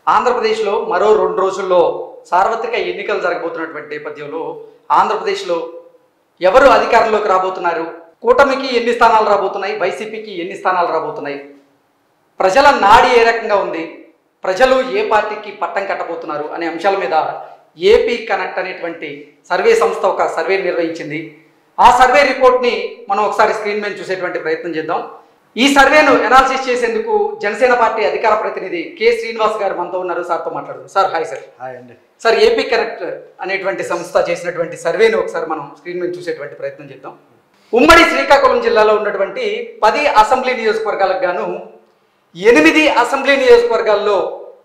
ఆంధ్రప్రదేశ్లో మరో రెండు రోజుల్లో సార్వత్రిక ఎన్నికలు జరగబోతున్నటువంటి నేపథ్యంలో ఆంధ్రప్రదేశ్లో ఎవరు అధికారంలోకి రాబోతున్నారు కూటమికి ఎన్ని స్థానాలు రాబోతున్నాయి వైసీపీకి ఎన్ని స్థానాలు రాబోతున్నాయి ప్రజల నాడి ఏ రకంగా ఉంది ప్రజలు ఏ పార్టీకి పట్టం కట్టబోతున్నారు అనే అంశాల మీద ఏపీ కనెక్ట్ అనేటువంటి సర్వే సంస్థ ఒక సర్వే నిర్వహించింది ఆ సర్వే రిపోర్ట్ని మనం ఒకసారి స్క్రీన్ మీద చూసేటువంటి ప్రయత్నం చేద్దాం ఈ సర్వేను ఎనాలిసిస్ చేసేందుకు జనసేన పార్టీ అధికార ప్రతినిధి కె శ్రీనివాస్ గారు మనతో ఉన్నారు సార్తో మాట్లాడదాం సార్ హాయ్ సార్ హాయ్ అండి సార్ ఏపీ కనెక్ట్ అనేటువంటి సంస్థ చేసినటువంటి సర్వేను ఒకసారి మనం స్క్రీన్ మీద చూసేటువంటి ప్రయత్నం చేద్దాం ఉమ్మడి శ్రీకాకుళం జిల్లాలో ఉన్నటువంటి పది అసెంబ్లీ నియోజకవర్గాలకు గాను ఎనిమిది అసెంబ్లీ నియోజకవర్గాల్లో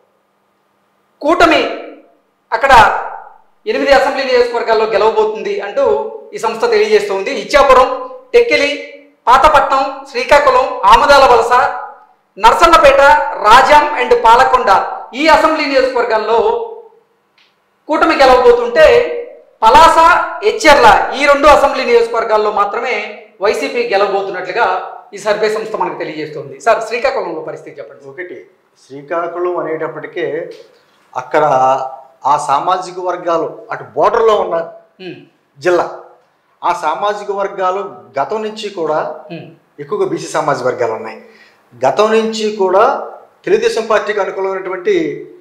కూటమి అక్కడ ఎనిమిది అసెంబ్లీ నియోజకవర్గాల్లో గెలవబోతుంది అంటూ ఈ సంస్థ తెలియజేస్తుంది ఇచ్చాపురం టెక్కిలి పాతపట్నం శ్రీకాకుళం ఆముదాల వలస నర్సన్నపేట రాజాం అండ్ పాలకొండ ఈ అసెంబ్లీ నియోజకవర్గాల్లో కూటమి గెలవబోతుంటే పలాస ఎచ్చెర్ల ఈ రెండు అసెంబ్లీ నియోజకవర్గాల్లో మాత్రమే వైసీపీ గెలవబోతున్నట్లుగా ఈ సర్వే సంస్థ మనకు తెలియజేస్తుంది సార్ శ్రీకాకుళంలో పరిస్థితి చెప్పండి ఒకటి శ్రీకాకుళం అనేటప్పటికే అక్కడ ఆ సామాజిక వర్గాలు అటు బోర్డర్లో ఉన్న ఉమ్, జిల్లా ఆ సామాజిక వర్గాలు గతం నుంచి కూడా ఉమ్, ఎక్కువగా బీసీ సామాజిక వర్గాలు ఉన్నాయి గతం నుంచి కూడా తెలుగుదేశం పార్టీకి అనుకూలమైనటువంటి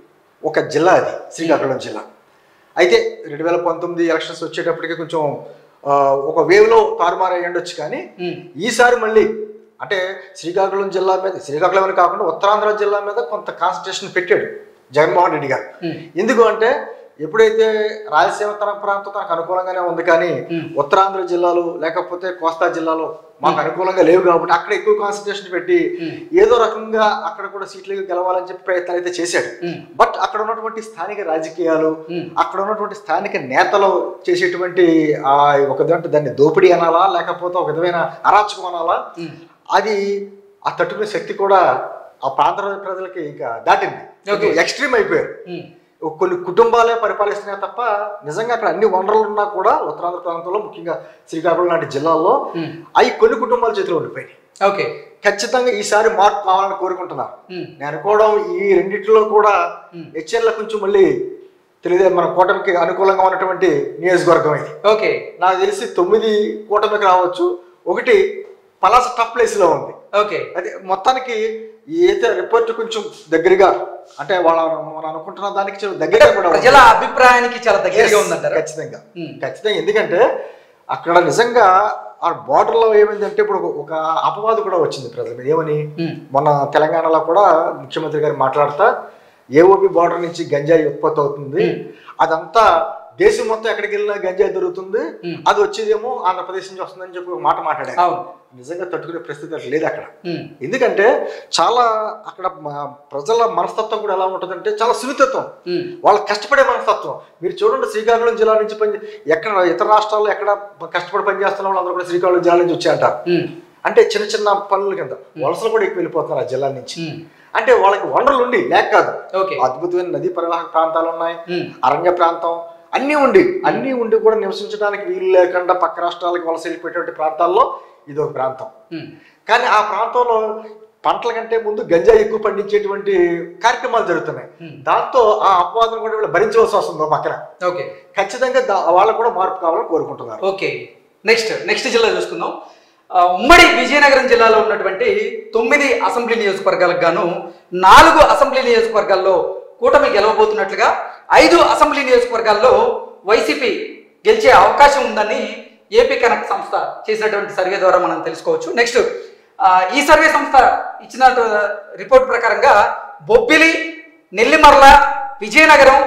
ఒక జిల్లా అది శ్రీకాకుళం జిల్లా అయితే రెండు వేల పంతొమ్మిది ఎలక్షన్స్ వచ్చేటప్పటికి కొంచెం ఆ, ఒక వేవ్లో తారుమారు అయ్యి ఉండొచ్చు కానీ ఉమ్, ఈసారి మళ్ళీ అంటే శ్రీకాకుళం జిల్లా మీద శ్రీకాకుళం అని కాకుండా ఉత్తరాంధ్ర జిల్లా మీద కొంత కాన్సన్ట్రేషన్ పెట్టాడు జగన్మోహన్ రెడ్డి గారు ఉమ్, ఎందుకు అంటే ఎప్పుడైతే రాయలసీమ తన ప్రాంతం తనకు అనుకూలంగానే ఉంది కానీ ఉమ్. ఉత్తరాంధ్ర జిల్లాలు లేకపోతే కోస్తా జిల్లాలో మాకు అనుకూలంగా లేవు కాబట్టి అక్కడ ఎక్కువ కాన్సన్ట్రేషన్ పెట్టి ఉమ్, ఏదో రకంగా అక్కడ కూడా సీట్లు గెలవాలని చెప్పి ప్రయత్నాలు అయితే చేశాడు ఉమ్, బట్ అక్కడ ఉన్నటువంటి స్థానిక రాజకీయాలు ఉమ్, అక్కడ ఉన్నటువంటి స్థానిక నేతలు చేసేటువంటి ఆ ఒక దాంట్లో దాన్ని దోపిడీ అనాలా లేకపోతే ఒక విధమైన అరాచకం అనాలా ఉమ్. అది ఆ తట్టుకునే శక్తి కూడా ఆ ప్రాంత ప్రజలకి ఇంకా దాటింది Okay. ఎక్స్ట్రీమ్ అయిపోయారు ఉమ్, కొన్ని కుటుంబాలే పరిపాలిస్తున్నాయి తప్ప నిజంగా అక్కడ అన్ని వనరులు ఉన్నా కూడా ఉత్తరాంధ్ర ప్రాంతంలో ముఖ్యంగా శ్రీకాకుళం లాంటి జిల్లాల్లో ఉమ్. అవి కొన్ని కుటుంబాల చేతిలో ఉండిపోయినాయి ఓకే ఖచ్చితంగా ఈసారి మార్పు కావాలని కోరుకుంటున్నారు ఉమ్, నేను అనుకోవడం ఈ రెండిట్లో కూడా ఉమ్. హెచ్ఎన్ల కొంచెం మళ్ళీ తెలియదు మన కూటమికి అనుకూలంగా ఉన్నటువంటి నియోజకవర్గం ఇది ఓకే నాకు తెలిసి తొమ్మిది కూటమికి రావచ్చు ఒకటి పలాస టఫ్ ప్లేస్లో ఉంది ఓకే అదే మొత్తానికి ఏదైతే రిపోర్ట్ కొంచెం దగ్గరగా అంటే వాళ్ళ మనం అనుకుంటున్న దానికి చాలా దగ్గరగా కూడా ఉంది. ప్రజల అభిప్రాయానికి చాలా దగ్గరగా Yes, ఉందంటారా ఖచ్చితంగా ఉమ్, ఖచ్చితంగా ఎందుకంటే అక్కడ నిజంగా ఆ border లో ఏమైందంటే ఇప్పుడు ఒక- ఒక అపవాదు కూడా వచ్చింది ప్రజల మీద ఏమని ఉమ్, మొన్న తెలంగాణలో కూడా ముఖ్యమంత్రి గారు మాట్లాడుతా ఏఓబి బార్డర్ నుంచి గంజాయి ఉత్పత్తి అవుతుంది Hmm. అదంతా దేశం మొత్తం ఎక్కడికి వెళ్ళినా గంజాయి దొరుకుతుంది Hmm. అది వచ్చేదేమో ఆంధ్రప్రదేశ్ నుంచి వస్తుందని చెప్పి ఒక మాట మాట్లాడారు అవును నిజంగా తట్టుకునే పరిస్థితి అక్కడ లేదు అక్కడ ఉమ్, ఎందుకంటే చాలా అక్కడ మ- ప్రజల మనస్తత్వం కూడా ఎలా ఉంటుందంటే చాలా సున్నితత్వం ఉమ్, వాళ్ళ కష్టపడే మనస్తత్వం మీరు చూడండి శ్రీకాకుళం జిల్లా నుంచి పని ఎక్కడ ఇతర రాష్ట్రాల్లో ఎక్కడ కష్టపడి పనిచేస్తున్న వాళ్ళందరూ కూడా శ్రీకాకుళం జిల్లా నుంచి వచ్చి అంటారు ఉమ్, అంటే చిన్న చిన్న పనుల కింద వలసలు కూడా ఎక్కువ వెళ్ళిపోతున్నారు ఆ జిల్లా నుంచి ఉమ్, అంటే వాళ్ళకి వనరులు ఉండి లేక కాదు ఓకే అద్భుతమైన నదీ పరివాహక ప్రాంతాలు ఉన్నాయి ఉమ్, అరణ్య ప్రాంతం అన్నీ ఉండి అన్నీ ఉండి కూడా నివసించడానికి వీలు లేకుండా పక్క రాష్ట్రాలకు వలస వెళ్ళిపోయేటువంటి ప్రాంతాల్లో ఇది ఒక ప్రాంతం ఉమ్, కానీ ఆ ప్రాంతంలో పంటల కంటే ముందు గంజాయి ఎక్కువ పండించేటువంటి కార్యక్రమాలు జరుగుతున్నాయి Hmm. దాంతో ఆ అపవాదం కూడా వీళ్ళు భరించవలసి వస్తుంది ఓ పక్కన ఓకే ఖచ్చితంగా దా- వాళ్ళకు కూడా మార్పు కావాలని కోరుకుంటున్నారు ఓకే నెక్స్ట్ నెక్స్ట్ జిల్లా చూసుకుందాం ఆ, ఉమ్మడి విజయనగరం జిల్లాలో ఉన్నటువంటి తొమ్మిది అసెంబ్లీ నియోజకవర్గాలకు గాను నాలుగు అసెంబ్లీ నియోజకవర్గాల్లో కూటమి గెలవబోతున్నట్లుగా ఐదు అసెంబ్లీ నియోజకవర్గాల్లో వైసీపీ గెలిచే అవకాశం ఉందని ఏపీ కనెక్ట్ సంస్థ చేసినటువంటి సర్వే ద్వారా మనం తెలుసుకోవచ్చు నెక్స్ట్ ఆ, ఈ సర్వే సంస్థ ఇచ్చిన రిపోర్ట్ ప్రకారంగా బొబ్బిలి నెల్లిమర్ల విజయనగరం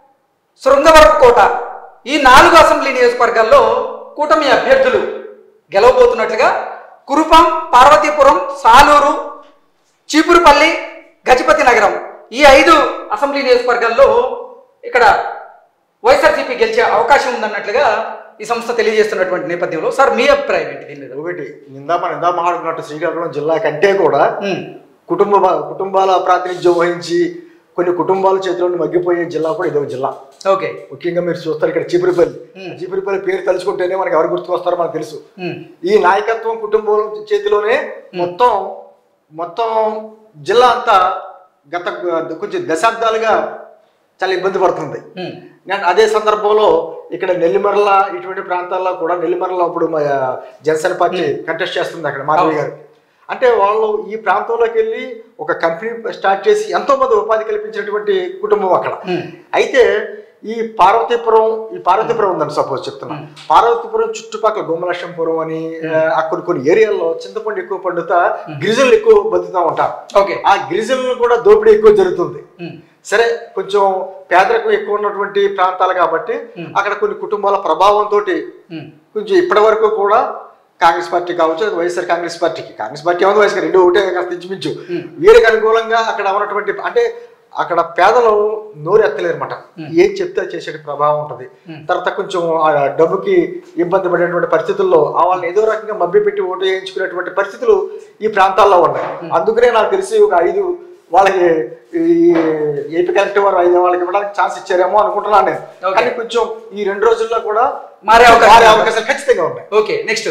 శృంగవరపు కోట ఈ నాలుగు అసెంబ్లీ నియోజకవర్గాల్లో కూటమి అభ్యర్థులు గెలవబోతున్నట్లుగా కురుపం పార్వతీపురం సాలూరు చీపురుపల్లి గజపతి నగరం ఈ ఐదు అసెంబ్లీ నియోజకవర్గాల్లో ఇక్కడ వైఎస్ఆర్సీపీ గెలిచే అవకాశం ఉందన్నట్లుగా ఈ సంస్థ తెలియజేస్తున్నటువంటి నేపథ్యంలో సార్ మీ అభిప్రాయం ఏంటి దీని మీద ఒకటి నిందా మన నిందా మాట్లాడుకున్నట్టు శ్రీకాకుళం జిల్లా కంటే కూడా ఉమ్, కుటుంబ కుటుంబాల ప్రాతినిధ్యం వహించి కొన్ని కుటుంబాల చేతిలో మగ్గిపోయే జిల్లా కూడా ఇదో జిల్లా ఓకే ముఖ్యంగా మీరు చూస్తారు ఇక్కడ చీపురిపల్లి Hmm. చీపురిపల్లి పేరు తలుచుకుంటేనే మనకి ఎవరు గుర్తుకొస్తారో మనకు తెలుసు ఉమ్, ఈ నాయకత్వం కుటుంబం చేతిలోనే మొత్తం మొత్తం జిల్లా అంతా గత కొంచెం దశాబ్దాలుగా చాలా ఇబ్బంది పడుతుంది ఉమ్, నేను అదే సందర్భంలో ఇక్కడ నెల్లిమర్ల ఇటువంటి ప్రాంతాల్లో కూడా నెల్లిమర్ల ఇప్పుడు మా జనసేన పార్టీ కంటెస్ట్ చేస్తుంది అక్కడ మాధవి గారు అంటే వాళ్ళు ఈ ప్రాంతంలోకి వెళ్ళి ఒక కంపెనీ స్టార్ట్ చేసి ఎంతో మంది ఉపాధి కల్పించినటువంటి కుటుంబం అక్కడ ఉమ్, అయితే ఈ పార్వతీపురం ఈ పార్వతీపురం ఉందని సపోజ్ చెప్తున్నా పార్వతీపురం చుట్టుపక్కల గుమ్మలక్ష్మపురం అని ఆ, అక్కడ కొన్ని ఏరియాల్లో చింతపండు ఎక్కువ పండుతా గిరిజనులు ఎక్కువ బతుకుతూ ఉంటారు ఓకే ఆ గిరిజనులు కూడా దోపిడీ ఎక్కువ జరుగుతుంది ఉమ్, సరే కొంచెం పేదరికం ఎక్కువ ఉన్నటువంటి ప్రాంతాలు కాబట్టి అక్కడ కొన్ని కుటుంబాల ప్రభావంతో ఉమ్, కొంచెం ఇప్పటి వరకు కూడా కాంగ్రెస్ పార్టీ కావచ్చు అది వైఎస్ఆర్ కాంగ్రెస్ పార్టీకి కాంగ్రెస్ పార్టీ ఏమో వైఎస్ఆర్ రెండు ఒకటే కాస్త ఇంచుమించు వీరికి అనుకూలంగా అక్కడ ఉన్నటువంటి అంటే అక్కడ పేదలు నోరు ఎత్తలేరు అనమాట ఏం చెప్తే అది చేసే ప్రభావం ఉంటుంది తర్వాత కొంచెం ఆ డబ్బుకి ఇబ్బంది పడేటువంటి పరిస్థితుల్లో ఆ వాళ్ళని ఏదో రకంగా మభ్య పెట్టి ఓటు వేయించుకునేటువంటి పరిస్థితులు ఈ ప్రాంతాల్లో ఉన్నాయి అందుకనే నాకు తెలిసి ఒక ఐదు వాళ్ళకి ఈ ఏపీ కలెక్టర్ వారు ఐదు వాళ్ళకి ఇవ్వడానికి ఛాన్స్ ఇచ్చారేమో అనుకుంటున్నాను నేను Okay. కానీ కొంచెం ఈ రెండు రోజుల్లో కూడా మారే అవకాశం మారే ఉంది. అవకాశాలు ఖచ్చితంగా ఉన్నాయి ఓకే నెక్స్ట్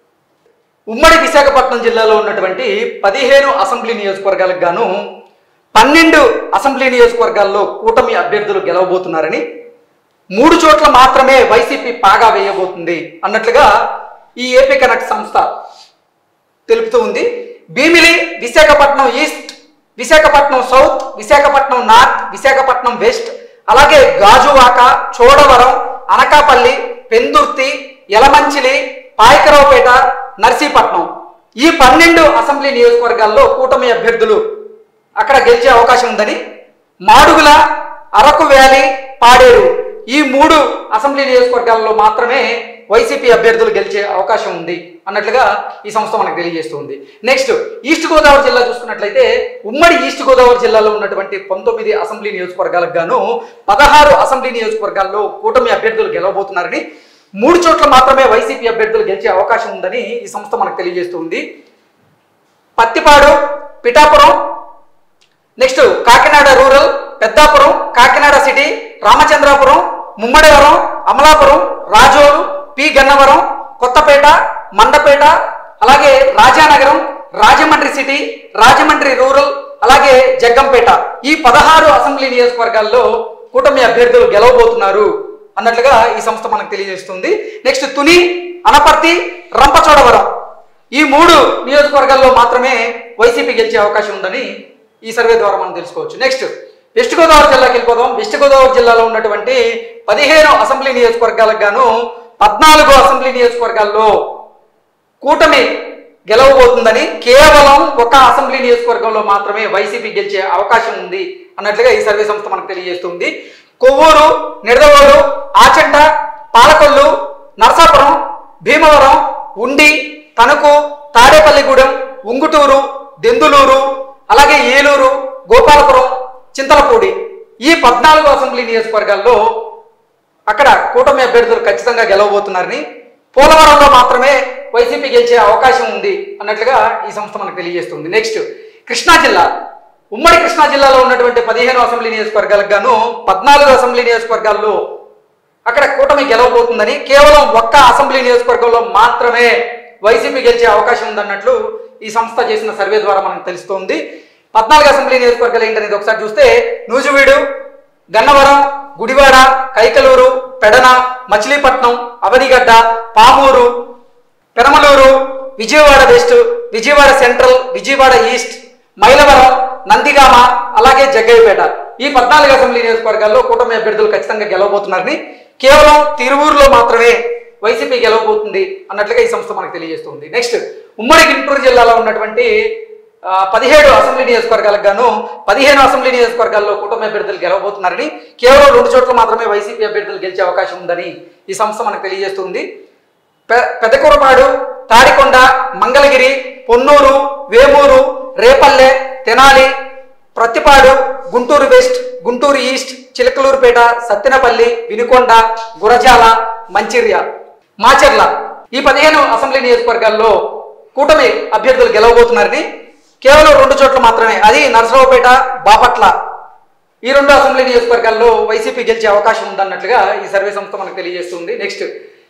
ఉమ్మడి విశాఖపట్నం జిల్లాలో ఉన్నటువంటి పదిహేను అసెంబ్లీ నియోజకవర్గాలకు గాను పన్నెండు అసెంబ్లీ నియోజకవర్గాల్లో కూటమి అభ్యర్థులు గెలవబోతున్నారని మూడు చోట్ల మాత్రమే వైసీపీ పాగా వేయబోతుంది అన్నట్లుగా ఈ ఏపీ కనెక్ట్ సంస్థ తెలుపుతూ ఉంది Bheemili Visakhapatnam east Visakhapatnam south Visakhapatnam north Visakhapatnam west అలాగే గాజువాక చోడవరం అనకాపల్లి పెందుర్తి యలమంచిలి పాయకరావుపేట నర్సీపట్నం ఈ పన్నెండు అసెంబ్లీ నియోజకవర్గాల్లో కూటమి అభ్యర్థులు అక్కడ గెలిచే అవకాశం ఉందని మాడుగుల అరకు వ్యాలీ పాడేరు ఈ మూడు అసెంబ్లీ నియోజకవర్గాల్లో మాత్రమే వైసీపీ అభ్యర్థులు గెలిచే అవకాశం ఉంది అన్నట్లుగా ఈ సంస్థ మనకు తెలియజేస్తుంది నెక్స్ట్ ఈస్ట్ గోదావరి జిల్లా చూసుకున్నట్లయితే ఉమ్మడి ఈస్ట్ గోదావరి జిల్లాలో ఉన్నటువంటి పంతొమ్మిది అసెంబ్లీ నియోజకవర్గాలకు గాను పదహారు అసెంబ్లీ నియోజకవర్గాల్లో కూటమి అభ్యర్థులు గెలవబోతున్నారని మూడు చోట్ల మాత్రమే వైసీపీ అభ్యర్థులు గెలిచే అవకాశం ఉందని ఈ సంస్థ మనకు తెలియజేస్తుంది Pattipadu Pithapuram next Kakinada rural Peddapuram Kakinada city Ramachandrapuram Mummidivaram Amalapuram Razole P Gannavaram Kothapeta Mandapeta అలాగే రాజానగరం రాజమండ్రి సిటీ రాజమండ్రి రూరల్ అలాగే జగ్గంపేట ఈ పదహారు అసెంబ్లీ నియోజకవర్గాల్లో కూటమి అభ్యర్థులు గెలవబోతున్నారు అన్నట్లుగా ఈ సంస్థ మనకు తెలియజేస్తుంది నెక్స్ట్ తుని అనపర్తి రంపచోడవరం ఈ మూడు నియోజకవర్గాల్లో మాత్రమే వైసీపీ గెలిచే అవకాశం ఉందని ఈ సర్వే ద్వారా మనం తెలుసుకోవచ్చు నెక్స్ట్ వెస్ట్ గోదావరి జిల్లాకి వెళ్ళిపోదాం వెస్ట్ గోదావరి జిల్లాలో ఉన్నటువంటి పదిహేను అసెంబ్లీ నియోజకవర్గాలకు గాను పద్నాలుగు అసెంబ్లీ నియోజకవర్గాల్లో కూటమి గెలవబోతుందని కేవలం ఒక అసెంబ్లీ నియోజకవర్గంలో మాత్రమే వైసీపీ గెలిచే అవకాశం ఉంది అన్నట్లుగా ఈ సర్వే సంస్థ మనకు తెలియజేస్తుంది కొవ్వూరు నిడదవోలు ఆచంట పాలకొల్లు నరసాపురం భీమవరం ఉండి తణుకు తాడేపల్లిగూడెం ఉంగుటూరు దెందులూరు అలాగే ఏలూరు గోపాలపురం చింతలపూడి ఈ పద్నాలుగు అసెంబ్లీ నియోజకవర్గాల్లో అక్కడ కూటమి అభ్యర్థులు ఖచ్చితంగా గెలవబోతున్నారని పోలవరంలో మాత్రమే వైసీపీ గెలిచే అవకాశం ఉంది అన్నట్లుగా ఈ సంస్థ మనకు తెలియజేస్తుంది నెక్స్ట్ కృష్ణా జిల్లా ఉమ్మడి కృష్ణా జిల్లాలో ఉన్నటువంటి పదిహేను అసెంబ్లీ నియోజకవర్గాలకు గాను పద్నాలుగు అసెంబ్లీ నియోజకవర్గాల్లో అక్కడ కూటమి గెలవబోతుందని కేవలం ఒక్క అసెంబ్లీ నియోజకవర్గంలో మాత్రమే వైసీపీ గెలిచే అవకాశం ఉందన్నట్లు ఈ సంస్థ చేసిన సర్వే ద్వారా మనకు తెలుస్తోంది పద్నాలుగు అసెంబ్లీ నియోజకవర్గాలు ఏంటనేది ఒకసారి చూస్తే Nuzvid Gannavaram Gudivada Kaikaluru Pedana Machilipatnam Avanigadda Pamuru Peramaluru Vijayawada west Vijayawada central Vijayawada east Mylavaram Nandigama అలాగే జగ్గయ్యపేట ఈ పద్నాలుగు అసెంబ్లీ నియోజకవర్గాల్లో కూటమి అభ్యర్థులు ఖచ్చితంగా గెలవబోతున్నారని కేవలం తిరువూరులో మాత్రమే వైసీపీ గెలవబోతుంది అన్నట్లుగా ఈ సంస్థ మనకు తెలియజేస్తుంది నెక్స్ట్ ఉమ్మడి గుంటూరు జిల్లాలో ఉన్నటువంటి ఆ, పదిహేడు అసెంబ్లీ నియోజకవర్గాలకు గాను పదిహేను అసెంబ్లీ నియోజకవర్గాల్లో కూటమి అభ్యర్థులు గెలవబోతున్నారని కేవలం రెండు చోట్ల మాత్రమే వైసీపీ అభ్యర్థులు గెలిచే అవకాశం ఉందని ఈ సంస్థ మనకు తెలియజేస్తుంది పె- పెద్దకూరపాడు తాడికొండ మంగళగిరి పొన్నూరు వేమూరు రేపల్లె తెనాలి ప్రత్తిపాడు గుంటూరు వెస్ట్ గుంటూరు ఈస్ట్ చిలకలూరుపేట సత్తెనపల్లి వినుకొండ గురజాల మంచిర్య మాచర్ల ఈ పదిహేను అసెంబ్లీ నియోజకవర్గాల్లో కూటమి అభ్యర్థులు గెలవబోతున్నారని కేవలం రెండు చోట్ల మాత్రమే అది నరసరావుపేట బాపట్ల ఈ రెండు అసెంబ్లీ నియోజకవర్గాల్లో వైసీపీ గెలిచే అవకాశం ఉందన్నట్లుగా ఈ సర్వే సంస్థ మనకు తెలియజేస్తుంది నెక్స్ట్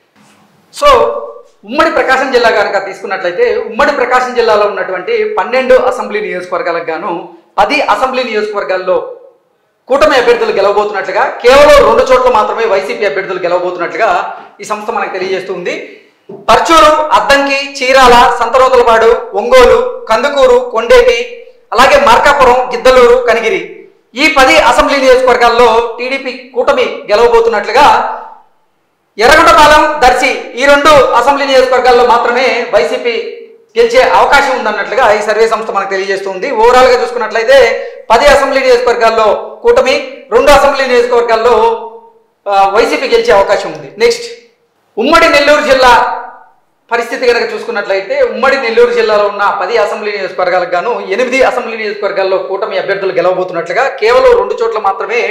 సో ఉమ్మడి ప్రకాశం జిల్లా కనుక తీసుకున్నట్లయితే ఉమ్మడి ప్రకాశం జిల్లాలో ఉన్నటువంటి పన్నెండు అసెంబ్లీ నియోజకవర్గాలకు గాను పది అసెంబ్లీ నియోజకవర్గాల్లో కూటమి అభ్యర్థులు గెలవబోతున్నట్లుగా కేవలం రెండు చోట్ల మాత్రమే వైసీపీ అభ్యర్థులు గెలవబోతున్నట్లుగా ఈ సంస్థ మనకు తెలియజేస్తుంది పర్చూరు అద్దంకి చీరాల సంతరోతులపాడు ఒంగోలు కందుకూరు కొండేటి అలాగే మార్కాపురం గిద్దలూరు కనిగిరి ఈ పది అసెంబ్లీ నియోజకవర్గాల్లో టీడీపీ కూటమి గెలవబోతున్నట్లుగా ఎర్రగొండపాలెం దర్శి ఈ రెండు అసెంబ్లీ నియోజకవర్గాల్లో మాత్రమే వైసీపీ గెలిచే అవకాశం ఉందన్నట్లుగా ఈ సర్వే సంస్థ మనకు తెలియజేస్తుంది ఓవరాల్ గా చూసుకున్నట్లయితే పది అసెంబ్లీ నియోజకవర్గాల్లో కూటమి రెండు అసెంబ్లీ నియోజకవర్గాల్లో ఆ, వైసీపీ గెలిచే అవకాశం ఉంది నెక్స్ట్ ఉమ్మడి నెల్లూరు జిల్లా పరిస్థితి కనుక చూసుకున్నట్లయితే ఉమ్మడి నెల్లూరు జిల్లాలో ఉన్న పది అసెంబ్లీ నియోజకవర్గాలకు గాను ఎనిమిది అసెంబ్లీ నియోజకవర్గాల్లో కూటమి అభ్యర్థులు గెలవబోతున్నట్లుగా కేవలం రెండు చోట్ల మాత్రమే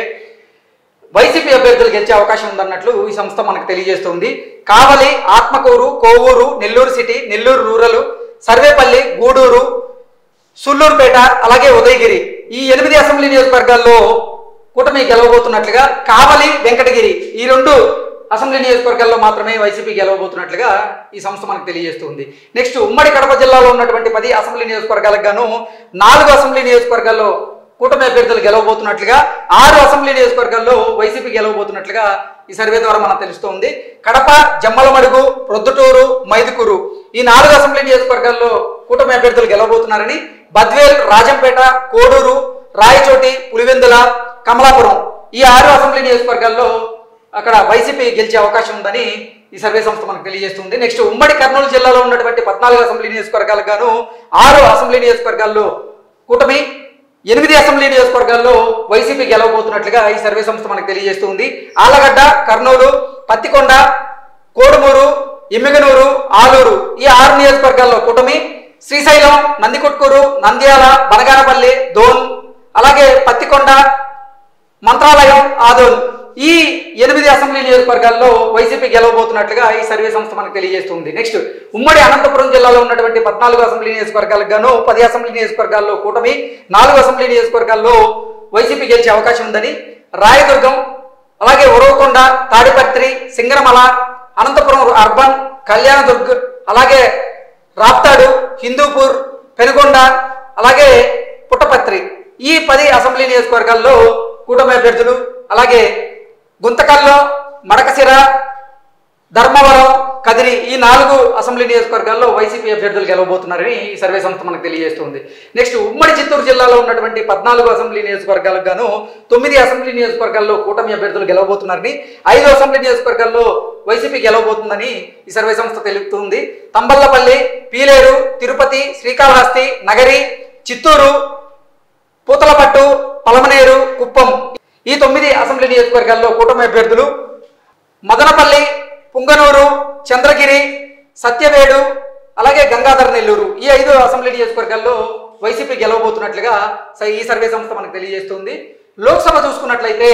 వైసీపీ అభ్యర్థులు గెలిచే అవకాశం ఉందన్నట్లు ఈ సంస్థ మనకు తెలియజేస్తుంది కావలి ఆత్మకూరు కోవూరు నెల్లూరు సిటీ నెల్లూరు రూరల్ సర్వేపల్లి గూడూరు సుల్లూరుపేట అలాగే ఉదయగిరి ఈ ఎనిమిది అసెంబ్లీ నియోజకవర్గాల్లో కూటమి గెలవబోతున్నట్లుగా కావలి వెంకటగిరి ఈ రెండు అసెంబ్లీ నియోజకవర్గాల్లో మాత్రమే వైసీపీ గెలవబోతున్నట్లుగా ఈ సంస్థ మనకు తెలియజేస్తుంది నెక్స్ట్ ఉమ్మడి కడప జిల్లాలో ఉన్నటువంటి పది అసెంబ్లీ నియోజకవర్గాలకు గాను నాలుగు అసెంబ్లీ నియోజకవర్గాల్లో కూటమి అభ్యర్థులు గెలవబోతున్నట్లుగా ఆరు అసెంబ్లీ నియోజకవర్గాల్లో వైసీపీ గెలవబోతున్నట్లుగా ఈ సర్వే ద్వారా మనకు తెలుస్తోంది కడప జమ్మలమడుగు ప్రొద్దుటూరు మైదుకూరు ఈ నాలుగు అసెంబ్లీ నియోజకవర్గాల్లో కూటమి అభ్యర్థులు గెలవబోతున్నారని బద్వేల్ రాజంపేట కోడూరు రాయచోటి పులివెందుల కమలాపురం ఈ ఆరు అసెంబ్లీ నియోజకవర్గాల్లో అక్కడ వైసీపీ గెలిచే అవకాశం ఉందని ఈ సర్వే సంస్థ మనకు తెలియజేస్తుంది నెక్స్ట్ ఉమ్మడి కర్నూలు జిల్లాలో ఉన్నటువంటి పద్నాలుగు అసెంబ్లీ నియోజకవర్గాలకు గాను ఆరు అసెంబ్లీ నియోజకవర్గాల్లో కూటమి ఎనిమిది అసెంబ్లీ నియోజకవర్గాల్లో వైసీపీ గెలవబోతున్నట్లుగా ఈ సర్వే సంస్థ మనకు తెలియజేస్తుంది ఆలగడ్డ కర్నూలు పత్తికొండ కోడుమూరు ఎమ్మిగనూరు ఆలూరు ఈ ఆరు నియోజకవర్గాల్లో కూటమి శ్రీశైలం నందికొట్కూరు నంద్యాల బనగానపల్లి దోన్ అలాగే పత్తికొండ మంత్రాలయం ఆదోన్ ఈ ఎనిమిది అసెంబ్లీ నియోజకవర్గాల్లో వైసీపీ గెలవబోతున్నట్లుగా ఈ సర్వే సంస్థ మనకు తెలియజేస్తుంది నెక్స్ట్ ఉమ్మడి అనంతపురం జిల్లాలో ఉన్నటువంటి పద్నాలుగు అసెంబ్లీ నియోజకవర్గాలకు గాను పది అసెంబ్లీ నియోజకవర్గాల్లో కూటమి నాలుగు అసెంబ్లీ నియోజకవర్గాల్లో వైసీపీ గెలిచే అవకాశం ఉందని రాయదుర్గం అలాగే ఉరవకొండ తాడిపత్రి సింగరమల అనంతపురం అర్బన్ కళ్యాణదుర్గ్ అలాగే రాప్తాడు హిందూపూర్ పెనుగొండ అలాగే పుట్టపత్రి ఈ పది అసెంబ్లీ నియోజకవర్గాల్లో కూటమి అభ్యర్థులు అలాగే గుంతకల్లో మడకసిర ధర్మవరం కదిరి ఈ నాలుగు అసెంబ్లీ నియోజకవర్గాల్లో వైసీపీ అభ్యర్థులు గెలవబోతున్నారని ఈ సర్వే సంస్థ మనకు తెలియజేస్తుంది నెక్స్ట్ ఉమ్మడి చిత్తూరు జిల్లాలో ఉన్నటువంటి పద్నాలుగు అసెంబ్లీ నియోజకవర్గాలకు గాను తొమ్మిది అసెంబ్లీ నియోజకవర్గాల్లో కూటమి అభ్యర్థులు గెలవబోతున్నారని ఐదు అసెంబ్లీ నియోజకవర్గాల్లో వైసీపీ గెలవబోతుందని ఈ సర్వే సంస్థ తెలుపుతుంది తంబల్లపల్లి పీలేరు తిరుపతి శ్రీకాళహస్తి నగరి చిత్తూరు పూతలపట్టు పలమనేరు కుప్పం ఈ తొమ్మిది అసెంబ్లీ నియోజకవర్గాల్లో కూటమి అభ్యర్థులు మదనపల్లి పుంగనూరు చంద్రగిరి సత్యవేడు అలాగే గంగాధర నెల్లూరు ఈ ఐదు అసెంబ్లీ నియోజకవర్గాల్లో వైసీపీ గెలవబోతున్నట్లుగా స- ఈ సర్వే సంస్థ మనకు తెలియజేస్తుంది లోక్సభ చూసుకున్నట్లయితే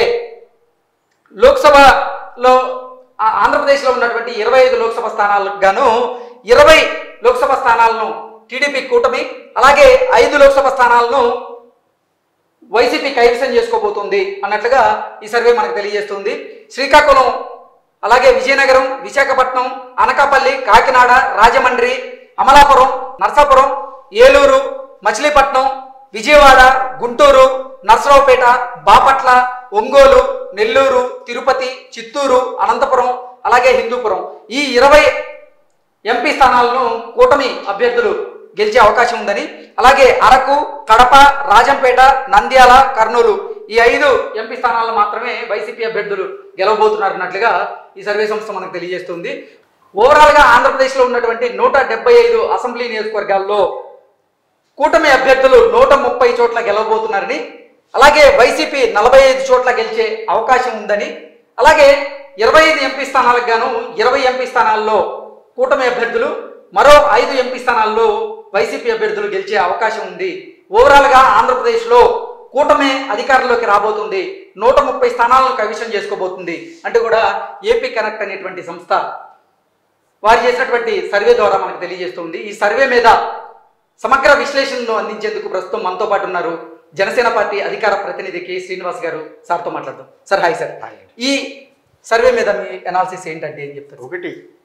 లోక్సభలో ఆ- ఆంధ్రప్రదేశ్లో ఉన్నటువంటి ఇరవై ఐదు లోక్సభ స్థానాలకు గాను ఇరవై లోక్సభ స్థానాలను టీడీపీ కూటమి అలాగే ఐదు లోక్సభ స్థానాలను వైసీపీ కైవసం చేసుకోబోతుంది అన్నట్లుగా ఈ సర్వే మనకు తెలియజేస్తుంది శ్రీకాకుళం అలాగే విజయనగరం విశాఖపట్నం అనకాపల్లి కాకినాడ రాజమండ్రి అమలాపురం నర్సాపురం ఏలూరు మచిలీపట్నం విజయవాడ గుంటూరు నర్సరావుపేట బాపట్ల ఒంగోలు నెల్లూరు తిరుపతి చిత్తూరు అనంతపురం అలాగే హిందూపురం ఈ ఇరవై ఎంపీ స్థానాలను కూటమి అభ్యర్థులు గెలిచే అవకాశం ఉందని అలాగే అరకు కడప రాజంపేట నంద్యాల కర్నూలు ఈ ఐదు ఎంపీ స్థానాలను మాత్రమే వైసీపీ అభ్యర్థులు గెలవబోతున్నారు అన్నట్లుగా ఈ సర్వే సంస్థ మనకు తెలియజేస్తుంది ఓవరాల్ గా ఆంధ్రప్రదేశ్లో ఉన్నటువంటి నూట డెబ్బై ఐదు అసెంబ్లీ నియోజకవర్గాల్లో కూటమి అభ్యర్థులు నూట ముప్పై చోట్ల గెలవబోతున్నారని అలాగే వైసీపీ నలభై ఐదు చోట్ల గెలిచే అవకాశం ఉందని అలాగే ఇరవై ఐదు ఎంపీ స్థానాలకు గాను ఇరవై ఎంపీ స్థానాల్లో కూటమి అభ్యర్థులు మరో ఐదు ఎంపీ స్థానాల్లో వైసీపీ అభ్యర్థులు గెలిచే అవకాశం ఉంది ఓవరాల్ గా ఆంధ్రప్రదేశ్లో కూటమి అధికారంలోకి రాబోతుంది నూట ముప్పై స్థానాలను కైవసం చేసుకోబోతుంది అంటే కూడా ఏపీ కనెక్ట్ అనేటువంటి సంస్థ వారు చేసినటువంటి సర్వే ద్వారా మనకు తెలియజేస్తుంది ఈ సర్వే మీద సమగ్ర విశ్లేషణను అందించేందుకు ప్రస్తుతం మనతో పాటు ఉన్నారు జనసేన పార్టీ అధికార ప్రతినిధి కె శ్రీనివాస్ గారు సార్తో మాట్లాడదాం సార్ హాయ్ సార్ హాయ్. ఈ సర్వే మీద మీ అనాలిసిస్ ఏంటంటే ఏం చెప్తారు ఒకటి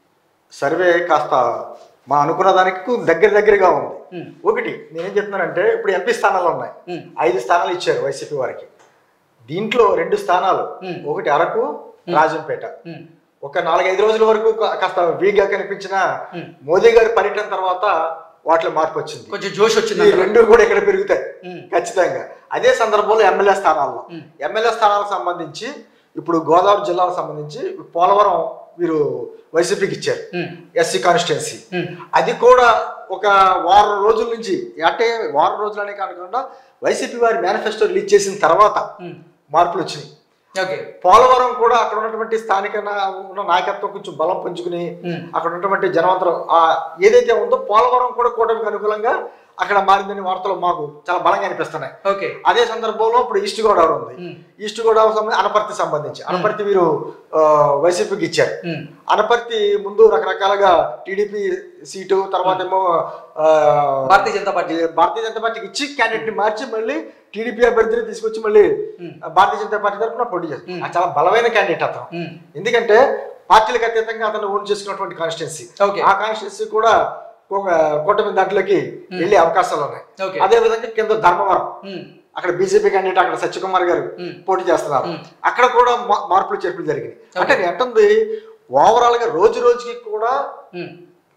సర్వే కాస్త మా అనుకున్న దానికి దగ్గర దగ్గరగా ఉంది ఉమ్, ఒకటి నేనేం చెప్తున్నానంటే ఇప్పుడు ఎంపీ స్థానాలు ఉన్నాయి ఉమ్, ఐదు స్థానాలు ఇచ్చారు వైసీపీ వారికి దీంట్లో రెండు స్థానాలు Hmm. ఒకటి అరకు రాజంపేట ఉమ్, ఒక నాలుగైదు రోజుల వరకు కా- కాస్త వీక్గా కనిపించిన Hmm. మోదీ గారి పర్యటన తర్వాత వాటిలో మార్పు వచ్చింది కొంచెం జోష్ ఈ వచ్చింది రెండు కూడా ఇక్కడ పెరుగుతాయి ఉమ్, ఖచ్చితంగా అదే సందర్భంలో ఎమ్మెల్యే స్థానాల్లో Hmm. ఎమ్మెల్యే స్థానాలకు సంబంధించి ఇప్పుడు గోదావరి జిల్లాకు సంబంధించి పోలవరం వీరు వైసీపీకి ఇచ్చారు ఉమ్, ఎస్సీ కాన్స్టిట్యున్సీ ఉమ్, అది కూడా ఒక వారం రోజుల నుంచి అంటే వారం రోజులనే కాకుండా వైసీపీ వారి మేనిఫెస్టో రిలీజ్ చేసిన తర్వాత ఉమ్, మార్పులు వచ్చినాయి ఓకే పోలవరం కూడా అక్కడ ఉన్నటువంటి స్థానిక నా- ఉన్న నాయకత్వం కొంచెం బలం పుంజుకుని ఉమ్, అక్కడ ఉన్నటువంటి జనవంతరం ఆ ఏదైతే ఉందో పోలవరం కూడా కూటమికి అనుకూలంగా అక్కడ మారిందని వార్తలు మాకు చాలా బలంగా అనిపిస్తున్నాయి ఓకే అదే సందర్భంలో ఇప్పుడు ఈస్ట్ గోదావరి ఉంది ఉమ్, ఈస్ట్ గోదావరి సంబంధించి అనపర్తి సంబంధించి అనపర్తి వీరు ఆ, వైసీపీకి ఇచ్చారు ఉమ్, అనపర్తి ముందు రకరకాలుగా టీడీపీ సీటు తర్వాత ఏమో ఆ, భారతీయ జనతా పార్టీ భారతీయ జనతా పార్టీకి ఇచ్చి క్యాండిడేట్ ని మార్చి మళ్ళీ టీడీపీ అభ్యర్థిని తీసుకొచ్చి మళ్ళీ ఉమ్, భారతీయ జనతా పార్టీ తరఫున పోటీ చేస్తారు Hmm. అది చాలా బలమైన క్యాండిడేట్ అతను ఉమ్, ఎందుకంటే పార్టీలకు అతీతంగా అతను ఓన్ చేసుకున్నటువంటి కాన్స్టిట్యున్సీ ఓకే ఆ కాన్స్టిట్యున్సీ కూడా ఒక కూటమి దాంట్లోకి వెళ్ళే అవకాశాలు ఉన్నాయి ఓకే అదే విధంగా కింద ధర్మవరం ఉమ్, అక్కడ బీజేపీ క్యాండిడేట్ అక్కడ సత్యకుమార్ గారు ఉమ్, పోటీ చేస్తున్నారు ఉమ్, అక్కడ కూడా మా- మార్పులు చేర్పులు జరిగింది అంటే నేను అంటుంది ఓవరాల్ గా రోజు రోజుకి కూడా ఉమ్,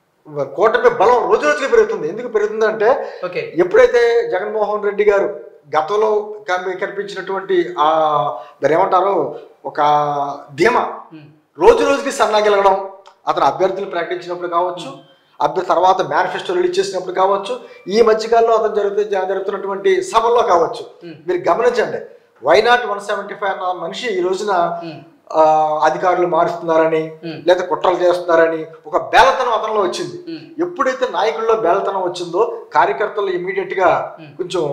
కూటమి బలం రోజు రోజుకి పెరుగుతుంది ఎందుకు పెరుగుతుందంటే ఓకే ఎప్పుడైతే జగన్మోహన్ రెడ్డి గారు గతంలో కని- కనిపించినటువంటి ఆ దాని ఏమంటారు ఒక ధీమా ఉమ్, రోజు రోజుకి సన్నగిలగడం అతను అభ్యర్థులు ప్రకటించినప్పుడు కావచ్చు అభ్యర్థి తర్వాత మేనిఫెస్టో రిలీజ్ చేసినప్పుడు కావచ్చు ఈ మధ్యకాలంలో అతను జరుగుతూ జరుగుతున్నటువంటి సభల్లో కావచ్చు Hmm. మీరు గమనించండి why not one seventy five అన్న మనిషి ఈ రోజున ఉమ్, ఆ, అధికారులు మారుస్తున్నారని Hmm. లేదా కుట్రలు చేస్తున్నారని ఒక బేలతనం అతనిలో వచ్చింది ఉమ్, ఎప్పుడైతే నాయకుల్లో బేలతనం వచ్చిందో కార్యకర్తలు ఇమీడియట్ గా Hmm. కొంచెం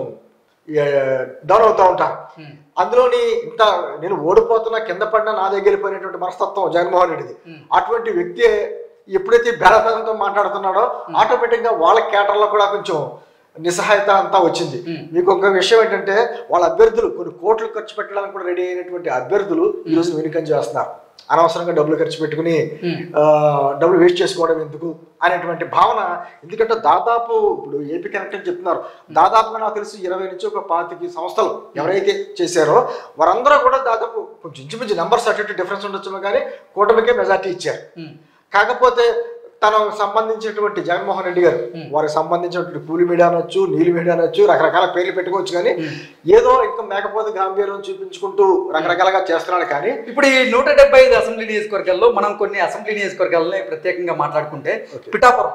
డౌన్ అవుతా ఉంటారు ఉమ్, అందులోని ఇంత నేను ఓడిపోతున్నా కింద పడినా నా దగ్గర వెళ్ళిపోయినటువంటి మనస్తత్వం జగన్మోహన్ రెడ్డిది ఉమ్, అటువంటి వ్యక్తి ఎప్పుడైతే బేలతనంతో మాట్లాడుతున్నాడో ఆటోమేటిక్ గా వాళ్ళ కేటర్లో కూడా కొంచెం నిస్సహాయత అంతా వచ్చింది Hmm. మీకు ఒక విషయం ఏంటంటే వాళ్ళ అభ్యర్థులు కొన్ని కోట్లు ఖర్చు పెట్టడానికి కూడా రెడీ అయినటువంటి అభ్యర్థులు ఈ రోజు వెనుకం చేస్తున్నారు అనవసరంగా డబ్బులు ఖర్చు పెట్టుకుని ఉమ్, ఆ, డబ్బులు వేస్ట్ చేసుకోవడం ఎందుకు అనేటువంటి భావన ఎందుకంటే దాదాపు ఇప్పుడు ఏపీ కనెక్ట్ అని చెప్తున్నారు దాదాపుగా నాకు తెలిసి ఇరవై నుంచి ఒక పాతికి సంస్థలు ఎవరైతే చేశారో వారందరూ కూడా దాదాపు కొంచెం ఇంచుమించు నెంబర్స్ అటు ఇటు డిఫరెన్స్ ఉండొచ్చు కానీ కూటమికే మెజార్టీ ఇచ్చారు ఉమ్, కాకపోతే తనకు సంబంధించినటువంటి జగన్మోహన్ రెడ్డి గారు Hmm. వారికి సంబంధించినటువంటి పూలి మీడియా అనొచ్చు నీలి మీడియా అనొచ్చు రకరకాల పేర్లు పెట్టుకోవచ్చు కానీ ఉమ్. ఏదో ఇంకా మేకపోతే గాంభీర్యం చూపించుకుంటూ రకరకాలుగా చేస్తున్నాడు కానీ ఇప్పుడు ఈ నూట డెబ్బై ఐదు అసెంబ్లీ నియోజకవర్గాల్లో మనం కొన్ని అసెంబ్లీ నియోజకవర్గాలని ప్రత్యేకంగా మాట్లాడుకుంటే Okay. పిఠాపురం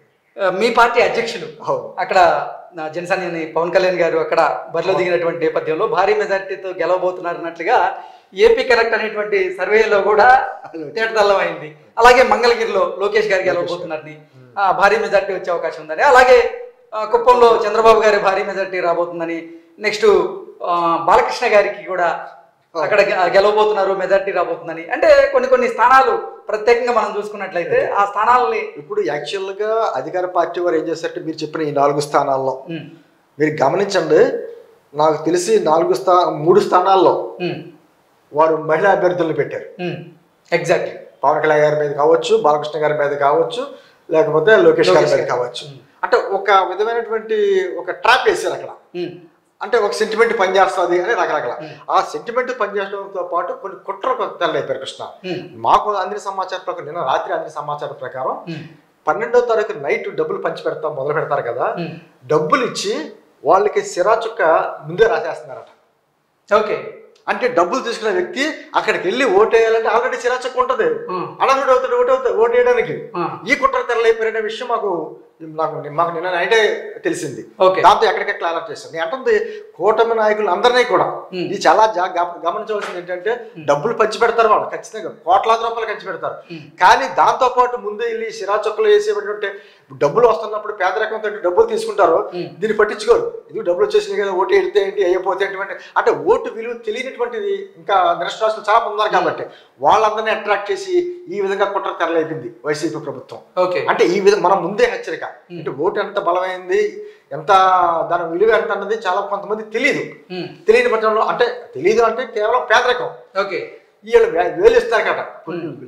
ఆ, మీ పార్టీ అధ్యక్షులు అవును అక్కడ నా జనసేన పవన్ కళ్యాణ్ గారు అక్కడ బరిలో దిగినటువంటి నేపథ్యంలో భారీ మెజారిటీతో గెలవబోతున్నారు అన్నట్లుగా ఏపీ కరెక్ట్ అనేటువంటి సర్వేలో కూడా తేటతల్లం అయింది అలాగే మంగళగిరిలో లోకేష్ గారు గెలవబోతున్నారని ఆ, భారీ మెజారిటీ వచ్చే అవకాశం ఉందని అలాగే ఆ, కుప్పంలో చంద్రబాబు గారి భారీ మెజారిటీ రాబోతుందని నెక్స్ట్ బాలకృష్ణ గారికి కూడా అక్కడ గె- గెలవబోతున్నారు మెజారిటీ రాబోతుందని అంటే కొన్ని కొన్ని స్థానాలు ప్రత్యేకంగా మనం చూసుకున్నట్లయితే ఆ స్థానాలని ఇప్పుడు యాక్చువల్గా అధికార పార్టీ వారు ఏం చేశారంటే మీరు చెప్పిన ఈ నాలుగు స్థానాల్లో ఉమ్, మీరు గమనించండి నాకు తెలిసి నాలుగు స్థా మూడు స్థానాల్లో ఉమ్, వారు మహిళా అభ్యర్థులను పెట్టారు ఉమ్, ఎగ్జాక్ట్లీ పవన్ కళ్యాణ్ గారి మీద కావచ్చు బాలకృష్ణ గారి మీద కావచ్చు లేకపోతే లోకేష్ గారి లోకేష్ మీద గారు. కావచ్చు ఉమ్. అంటే ఒక విధమైనటువంటి ఒక ట్రాప్ వేసారు అక్కడ ఉమ్, అంటే ఒక సెంటిమెంట్ పనిచేస్తుంది అని రకరకాల ఉమ్. ఆ సెంటిమెంట్ పనిచేయడంతో పాటు కొన్ని కుట్ర తెల్లైపోయారు కృష్ణ ఉమ్, మాకు అందిన సమాచారం ప్రకారం నిన్న రాత్రి అందిన సమాచారం ప్రకారం ఉమ్, పన్నెండో తారీఖు నైట్ డబ్బులు పంచి పెడతాం మొదలు పెడతారు కదా ఉమ్. డబ్బులు ఇచ్చి వాళ్ళకి సిరా చుక్క ముందే రాసేస్తున్నారట ఓకే అంటే డబ్బులు తీసుకున్న వ్యక్తి అక్కడికి వెళ్ళి ఓటేయాలంటే ఆల్రెడీ సిరా చుక్క ఉంటుంది ఉమ్, అనర్హుడు అవుతాడు ఓటు అవుతాడు ఓటేయడానికి ఆ, ఈ కుట్ర తెరలైపోయిన విషయం మాకు నాకు మాకు నిన్న నైటే తెలిసింది ఓకే దాంతో ఎక్కడికే క్లారిఫై చేస్తాను నేను అంటుంది కూటమి నాయకులు అందరినీ కూడా ఉమ్. ఇది చాలా జా- గమ- గమనించవలసింది ఏంటంటే డబ్బులు పంచి పెడతారు వాళ్ళు ఖచ్చితంగా కోట్లాది రూపాయలు ఖర్చు పెడతారు ఉమ్. కానీ దాంతో పాటు ముందే వెళ్ళి సిరా చొక్కలు వేసేటంటే డబ్బులు వస్తున్నప్పుడు పేదరికంతో డబ్బులు తీసుకుంటారు ఉమ్. దీన్ని పట్టించుకోరు ఇది డబ్బులు వచ్చేసినాయి కదా ఓటు ఎడితే ఏంటి అయిపోతే ఏంటి అంటే ఓటు విలువ తెలియనటువంటిది ఇంకా నిరక్షరాస్తులు చాలా మంది ఉన్నారు కాబట్టి వాళ్ళందరినీ అట్రాక్ట్ చేసి ఈ విధంగా కుట్ర తెరలేపింది వైసీపీ ప్రభుత్వం ఓకే అంటే ఈ విధంగా మనం ముందే హెచ్చరిక అంటే ఓటు ఎంత బలమైంది ఎంత దాని విలువ ఎంత అన్నది చాలా కొంతమంది తెలియదు ఉమ్, తెలియని పట్టణంలో అంటే తెలియదు అంటే కేవలం పేదరికం ఓకే వీళ్ళు వే- వేలు ఇస్తారు కట కొన్ని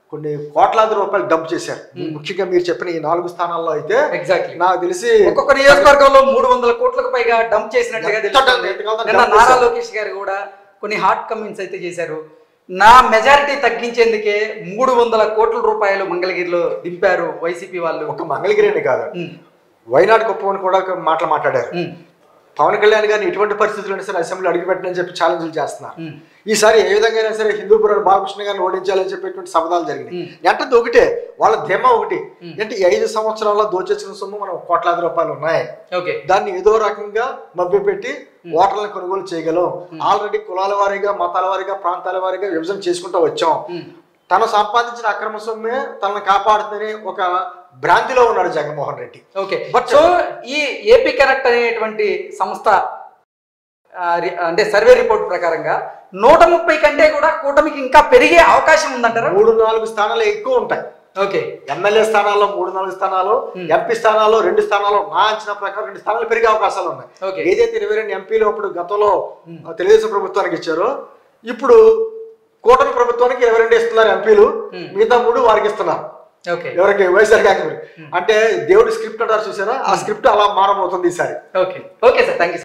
కొన్ని కోట్లాది రూపాయలు డబ్బు చేశారు ముఖ్యంగా మీరు చెప్పిన ఈ నాలుగు స్థానాల్లో అయితే ఎగ్జాక్ట్లీ నాకు తెలిసి ఒక్కొక్క నియోజకవర్గంలో మూడు వందల కోట్లకు పైగా డంప్ చేసినట్టుగా ఎంత తెలుస్తుంది ఎంత కావాలో నిన్న dump నారా చేశారు. లోకేష్ గారు కూడా కొన్ని హాట్ కమెంట్స్ అయితే చేశారు నా మెజారిటీ తగ్గించేందుకే మూడు వందల కోట్ల రూపాయలు మంగళగిరిలో దింపారు వైసీపీ వాళ్ళు ఒక మంగళగిరి కాదు ఉమ్, వైనాడు కుప్పమని కూడా ఒక మాటలు మాట్లాడారు ఉమ్, పవన్ కళ్యాణ్ గారిని ఎటువంటి పరిస్థితుల్లో సరే అసెంబ్లీ అడుగుపెట్టని చెప్పి ఛాలెంజ్లు చేస్తున్నారు ఉమ్. ఈసారి ఏ విధంగా అయినా సరే హిందూపురం బాలకృష్ణ గారిని ఓడించాలని చెప్పేటువంటి శబ్దాలు జరిగినాయి మ్. అంటే ఒకటే వాళ్ళ ధీమా ఒకటి అంటే ఈ ఐదు సంవత్సరాల్లో దోచేసిన సొమ్ము మనం కోట్లాది రూపాయలు ఉన్నాయి ఓకే దాన్ని ఏదో రకంగా మభ్యపెట్టి ఓటర్లను కొనుగోలు చేయగలం ఆల్రెడీ కులాల వారీగా మతాల వారీగా ప్రాంతాల వారీగా విభజన చేసుకుంటూ వచ్చాం ఉమ్, తను సంపాదించిన అక్రమ సొమ్మే తనను కాపాడుతుందని ఒక భ్రాంతిలో ఉన్నాడు Jaganmohan Reddy okay But- so ఈ ఏపీ కనెక్ట్ అనేటువంటి సంస్థ ఆ, రి- అంటే సర్వే రిపోర్ట్ ప్రకారంగా నూట ముప్పై కంటే కూడా కూటమికి ఇంకా పెరిగే అవకాశం ఉందంటారా మూడు నాలుగు స్థానాలు ఎక్కువ ఉంటాయి ఓకే ఎమ్మెల్యే స్థానాల్లో మూడు నాలుగు స్థానాలు Hmm. ఎంపీ స్థానాల్లో రెండు స్థానాలు నా అంచనా ప్రకారం రెండు స్థానాలు పెరిగే అవకాశాలు ఉన్నాయి ఓకే ఏదైతే ఇరవై రెండు ఎంపీలు అప్పుడు గతంలో ఆ, తెలుగుదేశం ప్రభుత్వానికి ఇచ్చారో ఇప్పుడు కూటమి ప్రభుత్వానికి ఇరవై రెండు ఇస్తున్నారు ఎంపీలు Hmm. మిగతా మూడు వారికి ఇస్తున్నారు ఓకే ఎవరికి వైఎస్ఆర్ కాంగ్రెస్ అంటే దేవుడి స్క్రిప్ట్ అంటారు చూసారా ఆ స్క్రిప్ట్ అలా మారబోతుంది ఈసారి okay okay sir thank you